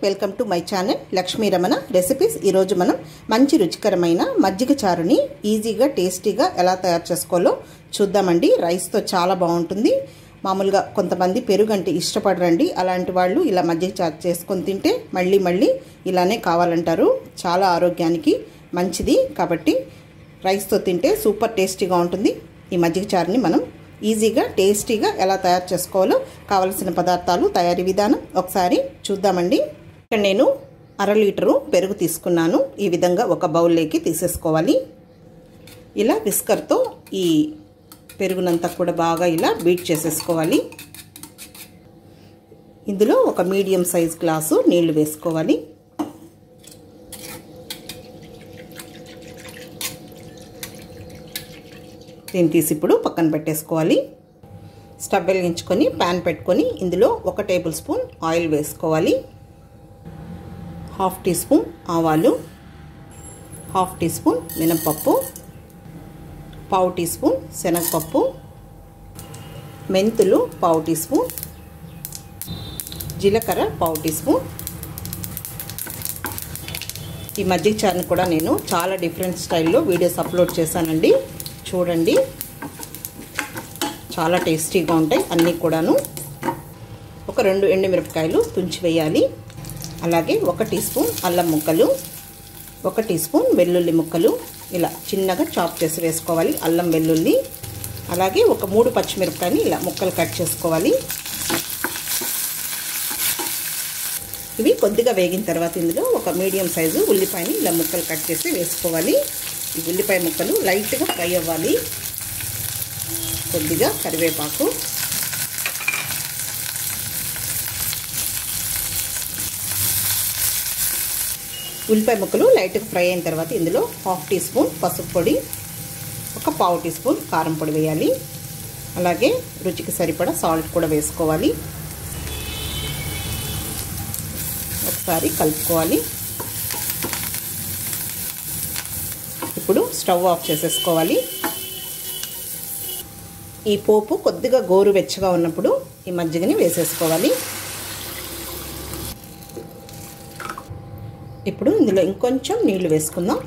welcome to my channel Lakshmi Ramana recipes ఈరోజు మనం మంచి రుచికరమైన మజ్జిగ చారుని ఈజీగా టేస్టీగా ఎలా తయారు చేసుకోవాలో చూద్దామండి రైస్తో చాలా బాగుంటుంది మామూలుగా కొంతమంది పెరుగు అంటే ఇష్టపడరండి అలాంటి వాళ్ళు ఇలా మజ్జిగ చారు చేసుకొని తింటే మళ్ళీ మళ్ళీ ఇలానే కావాలంటారు చాలా ఆరోగ్యానికి మంచిది కాబట్టి రైస్తో తింటే సూపర్ టేస్టీగా ఉంటుంది ఈ మజ్జిగ చారుని మనం ఈజీగా టేస్టీగా ఎలా తయారు చేసుకోవాలో కావలసిన పదార్థాలు తయారీ విధానం ఒకసారి చూద్దామండి ఇక్కడ నేను అర లీటరు పెరుగు తీసుకున్నాను ఈ విధంగా ఒక బౌల్లోకి తీసేసుకోవాలి ఇలా విస్కర్తో ఈ పెరుగునంతా కూడా బాగా ఇలా బీట్ చేసేసుకోవాలి ఇందులో ఒక మీడియం సైజ్ గ్లాసు నీళ్లు వేసుకోవాలి దీన్ని తీసి ఇప్పుడు పక్కన పెట్టేసుకోవాలి స్టవ్ వెలిగించుకొని ప్యాన్ పెట్టుకొని ఇందులో ఒక టేబుల్ స్పూన్ ఆయిల్ వేసుకోవాలి హాఫ్ టీ స్పూన్ ఆవాలు హాఫ్ టీ స్పూన్ మినపప్పు పావు టీ స్పూన్ శనగపప్పు మెంతులు పావు టీ స్పూన్ జీలకర్ర పావు టీ స్పూన్ ఈ మజ్జిగ చారుని కూడా నేను చాలా డిఫరెంట్ స్టైల్లో వీడియోస్ అప్లోడ్ చేశానండి చూడండి చాలా టేస్టీగా ఉంటాయి అన్నీ కూడాను ఒక రెండు ఎండుమిరపకాయలు తుంచి వేయాలి అలాగే ఒక టీ స్పూన్ అల్లం ముక్కలు ఒక టీ స్పూన్ వెల్లుల్లి ముక్కలు ఇలా చిన్నగా చాప్ చేసి వేసుకోవాలి అల్లం వెల్లుల్లి అలాగే ఒక మూడు పచ్చిమిరపకాయని ఇలా ముక్కలు కట్ చేసుకోవాలి ఇవి కొద్దిగా వేగిన తర్వాత ఇందులో ఒక మీడియం సైజు ఉల్లిపాయని ఇలా ముక్కలు కట్ చేసి వేసుకోవాలి ఈ ఉల్లిపాయ ముక్కలు లైట్గా ఫ్రై అవ్వాలి కొద్దిగా కరివేపాకు ఉల్లిపాయ ముక్కలు లైట్గా ఫ్రై అయిన తర్వాత ఇందులో హాఫ్ టీ స్పూన్ పసుపు పొడి ఒక పావు టీ స్పూన్ కారం పొడి వేయాలి అలాగే రుచికి సరిపడా సాల్ట్ కూడా వేసుకోవాలి ఒకసారి కలుపుకోవాలి ఇప్పుడు స్టవ్ ఆఫ్ చేసేసుకోవాలి ఈ పోపు కొద్దిగా గోరువెచ్చగా ఉన్నప్పుడు ఈ మజ్జిగని వేసేసుకోవాలి ఇప్పుడు ఇందులో ఇంకొంచెం నీళ్లు వేసుకుందాం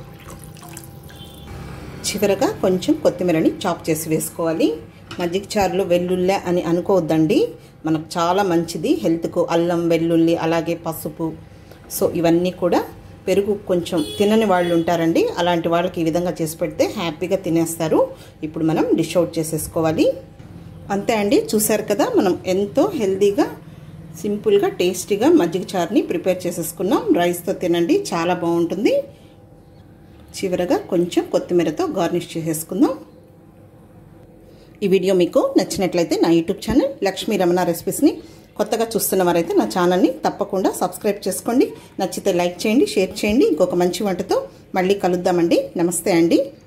చివరగా కొంచెం కొత్తిమీరని చాప్ చేసి వేసుకోవాలి మజ్జిగ చారులో వెల్లుల్లి అని అనుకోవద్దండి మనకు చాలా మంచిది హెల్త్కు అల్లం వెల్లుల్లి అలాగే పసుపు సో ఇవన్నీ కూడా పెరుగు కొంచెం తినని వాళ్ళు ఉంటారండి అలాంటి వాళ్ళకి ఈ విధంగా చేసి పెడితే హ్యాపీగా తినేస్తారు ఇప్పుడు మనం డిష్ అవుట్ చేసేసుకోవాలి అంతే అండి చూసారు కదా మనం ఎంతో హెల్తీగా సింపుల్గా టేస్టీగా మజ్జిగ చారుని ప్రిపేర్ చేసేసుకున్నాం రైస్తో తినండి చాలా బాగుంటుంది చివరగా కొంచెం కొత్తిమీరతో గార్నిష్ చేసేసుకుందాం ఈ వీడియో మీకు నచ్చినట్లయితే నా యూట్యూబ్ ఛానల్ లక్ష్మీ రమణ రెసిపీస్ని కొత్తగా చూస్తున్న వారైతే నా ఛానల్ని తప్పకుండా సబ్స్క్రైబ్ చేసుకోండి నచ్చితే లైక్ చేయండి షేర్ చేయండి ఇంకొక మంచి వంటతో మళ్ళీ కలుద్దామండి నమస్తే అండి